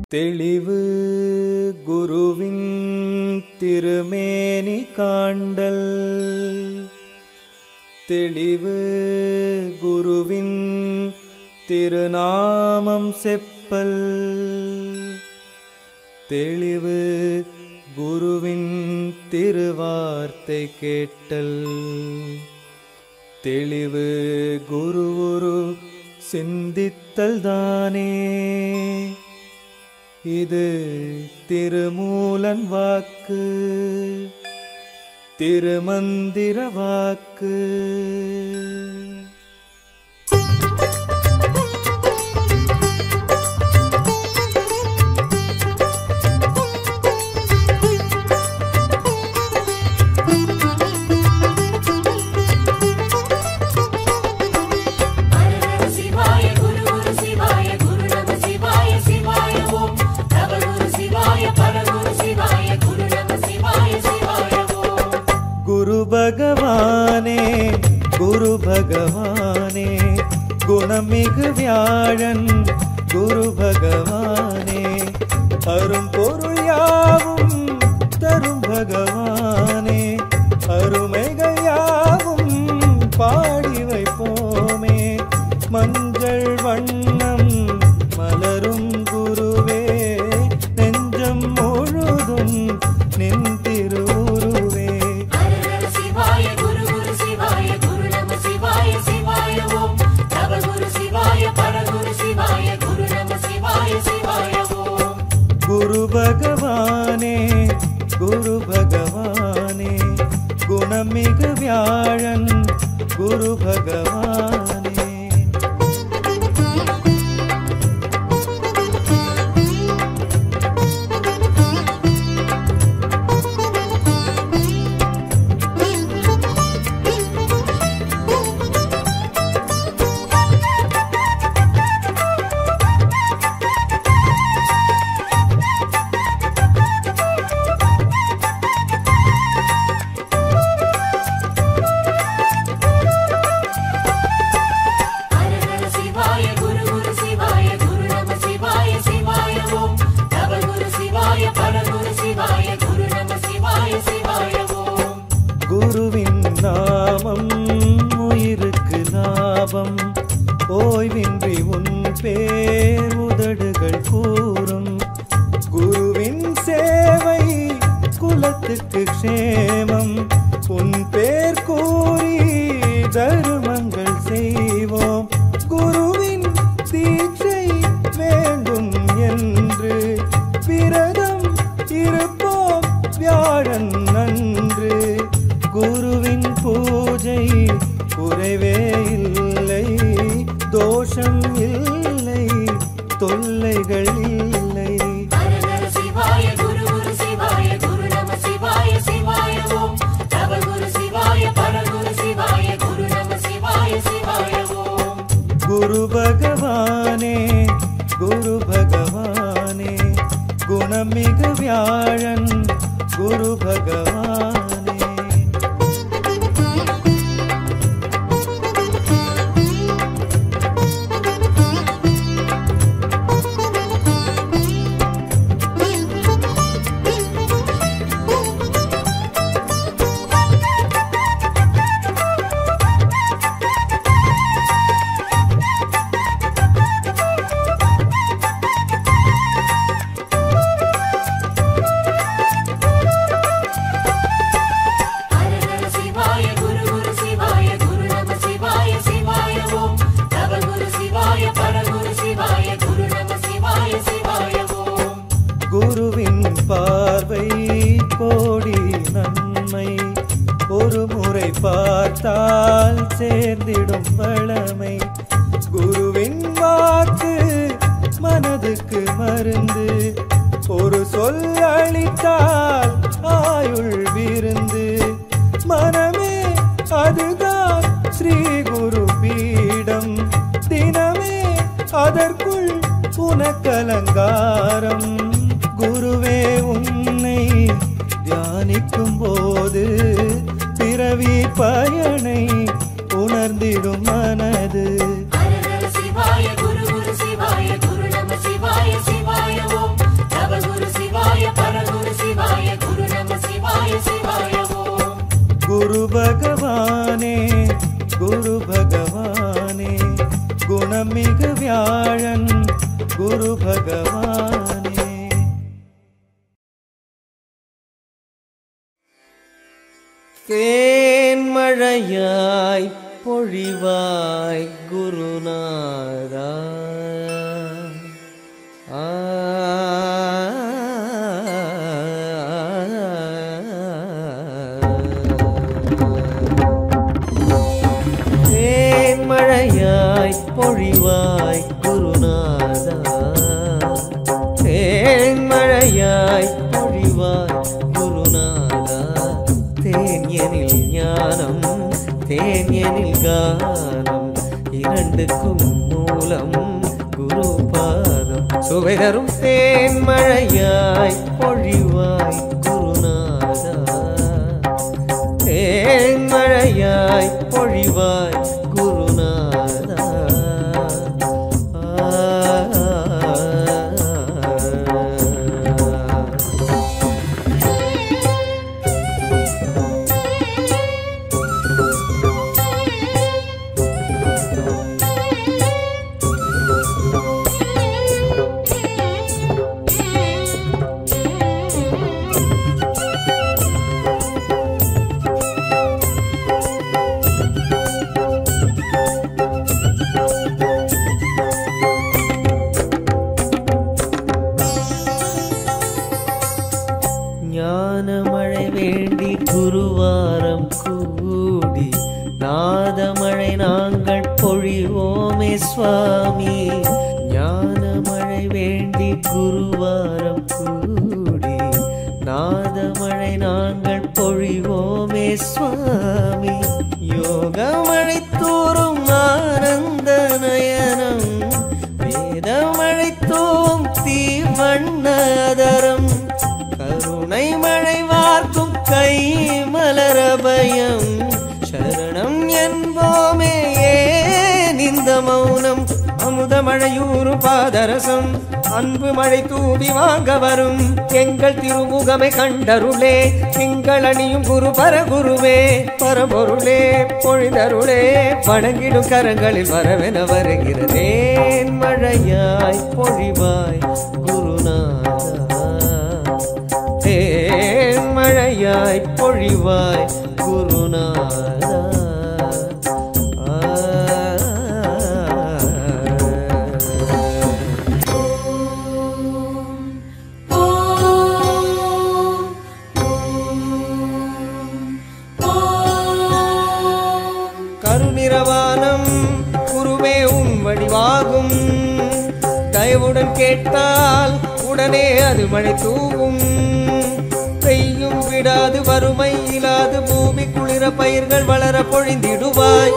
தெளிவு குருவின் திருமேனி காண்டல் தெளிவு குருவின் திருநாமம் செப்பல் தெளிவு குருவின் திருவார்த்தை கேட்டல் தெளிவு குருவுரு சிந்தித்தல் தானே இது திருமூலன் வாக்கு திருமந்திர வாக்கு ஹரஹர சிவாய குரு குரு சிவாய குரு நம சிவாய சிவாய ஓம் தவ குரு சிவாய பரகுரு சிவாய குரு நம சிவாய சிவாய ஓம் குரு பகவானே குரு பகவானே குணமிகு வியாழன் குரு பகவானே அரும் பொருள் யாவும் தரும் பகவானே அருமைகள் யாவும் பாடி வைப்போமே மஞ்சள் வண்ணம் மலரும் குருவே நெஞ்சம் முழுதும் நின் திருவுருவே ஹரஹர சிவாய குரு குரு சிவாய குரு நம சிவாய சிவாய ஓம் தவ குரு சிவாய பரகுரு சிவாய குரு நம சிவாய சிவாய ஓம் குரு பகவானே குரு பகவானே குணமிகு வியாழன் குரு பகவானே ஹரஹர சிவாய குரு குரு சிவாய குரு நம சிவாய சிவாய ஓம் தவ குரு சிவாய பரகுரு சிவாய குரு நம சிவாய சிவாய ஓம் குருவின் நாமம் உயிருக்கு லாபம் ஓய்வின்றி உன் பேர் உதடுகள் கூறும் குருவின் சேவை குலத்துக்கு க்ஷேமம் உன் பேர் கூறி தருமங்கள் செய்வோம் குருவின் தீட்சை வேண்டும் என்று விரதம் இருப்போம் வியாழன் நன்று குருவின் பூஜை குறைவே இல்லை தோஷம் இல்லை தொல்லைகள் இல்லை ஹரஹர சிவாய குரு குரு சிவாய குரு நம சிவாய சிவாய ஓம் தவ குரு சிவாய பரகுரு சிவாய குரு நம சிவாய சிவாய ஓம் குரு பகவானே குரு பகவானே குணமிகு வியாழன் குரு பகவானே ஹரஹர சிவாய குரு குரு சிவாய குரு நம சிவாய சிவாய ஓம் தவ குரு சிவாய பரகுரு சிவாய குரு நம சிவாய சிவாய ஓம் குருவின் பார்வை கோடி நன்மை ஒரு முறை பார்த்தால் சேர்ந்திடும் வளமை குருவின் வாக்கு மனதுக்கு மருந்து ஒரு சொல் அளித்தால் ஆயுள் விருந்து மனமே அதுதான் ஸ்ரீ குரு பீடம் தினமே அதற்குள் உனக்கலங்காரம் குருவே உன்னை தியானிக்கும் போது பிறவி பயனை உணர்ந்திடும் மனது ஹரஹர சிவாய குரு குரு சிவாய குரு நம சிவாய சிவாய ஓம் சிவாய ஓம் குரு பகவானே குரு பகவானே குணமிகு வியாழன் குரு பகவானே தேன்மழையாய் பொழிவாய் குருநாதா ஆ தேன்மழையாய் பொழிவாய் குருநாதா தேன்மழையாய் பொழிவாய் குருநாதா தேன்யனில் ஞானம் தேன்யனில் கானம் இரண்டுக்கும் மூலம் குரு பாதம் சுவை தரும் தேன்மழையாய் பொழிவாய் குருநாதா தேன்மழையாய் பொழிவாய் குருநாதா ஆ ஞானமழை வேண்டி குருவாரம் கூடி நாதமழை நாங்கள் பொழிவோமே சுவாமி ஞானமழை வேண்டி குருவாரம் கூடி நாதமழை நாங்கள் பொழிவோமே சுவாமி யோகமழை தூரும் ஆனந்த நயனம் வேதமழை தூவும் தீவண்ணதரம் கருணை மழை வார்க்கும் கை மலரபயம் சரணம் என்போமே ஏன் இந்த மௌனம் அமுத மழையூறு பாதரசம் அன்பு மழை தூவி வாங்க வரும் எங்கள் திருமுகமை கண்டருளே திங்கள் அணியும் குரு பரகுருவே பரபொருளே பொழிதருளே வணங்கிடும் கரங்களில் வரவென வருகிறதேன் மழையாய் பொழிவாய் குருநாதா தேன் மழையாய் பொழிவாய் குருநாதா கருநிறவானம் குருவே உன் வடிவாகும் தயவுடன் கேட்டால் உடனே அது மழை தூவும் பெய்யும் விடாது வறுமை இல்லாது பூமி குளிர பயிர்கள் வளர பொழிந்திடுவாய்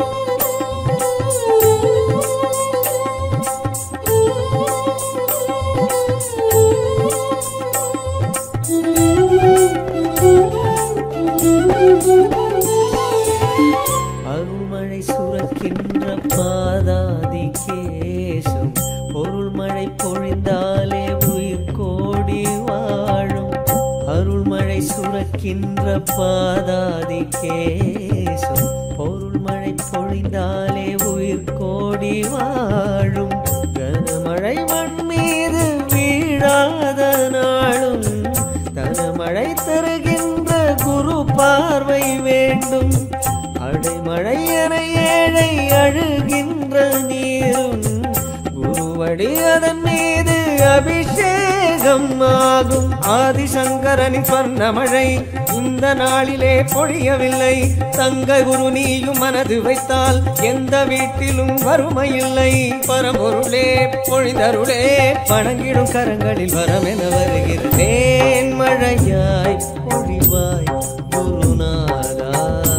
அருள்மழை சுரக்கின்ற பாதாதி கேசம் பொருள் மழை பொழிந்தாலே உயிர் கோடி வாழும் அருள்மழை சுரக்கின்ற பாதாதி கேசம் பொருள் மழை பொழிந்தாலே உயிர் கோடி வாழும் கனமழை மண் மீது வீழாத நாளும் தனமழை தருகின்ற குரு பார்வை வேண்டும் அடைமழை என ஏழை அழுகின்ற நீரும் குருவடி அதன் மீது அபிஷேகம் ஆகும் ஆதிசங்கரனின் சொன்னமழை இந்த நாளிலே பொழியவில்லை தங்க குரு நீயும் மனது வைத்தால் எந்த வீட்டிலும் வறுமை இல்லை பரம்பொருளே பொழிதருளே வணங்கிடும் கரங்களில் வரமென வருகிறேன் மழையாய் பொழிவாய் குருநாதா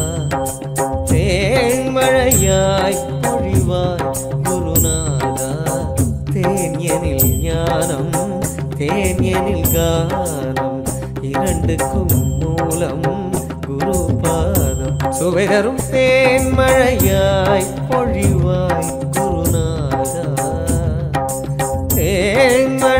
தேன்மழையாய் பொழிவாய் குருநாதா தேன்யனில் ஞானம் தேன்யனில் கானம் இரண்டுக்கும் மூலம் குரு பாதம் சுவைதரும் பொழிவாய் குருநாதா தேன்மழை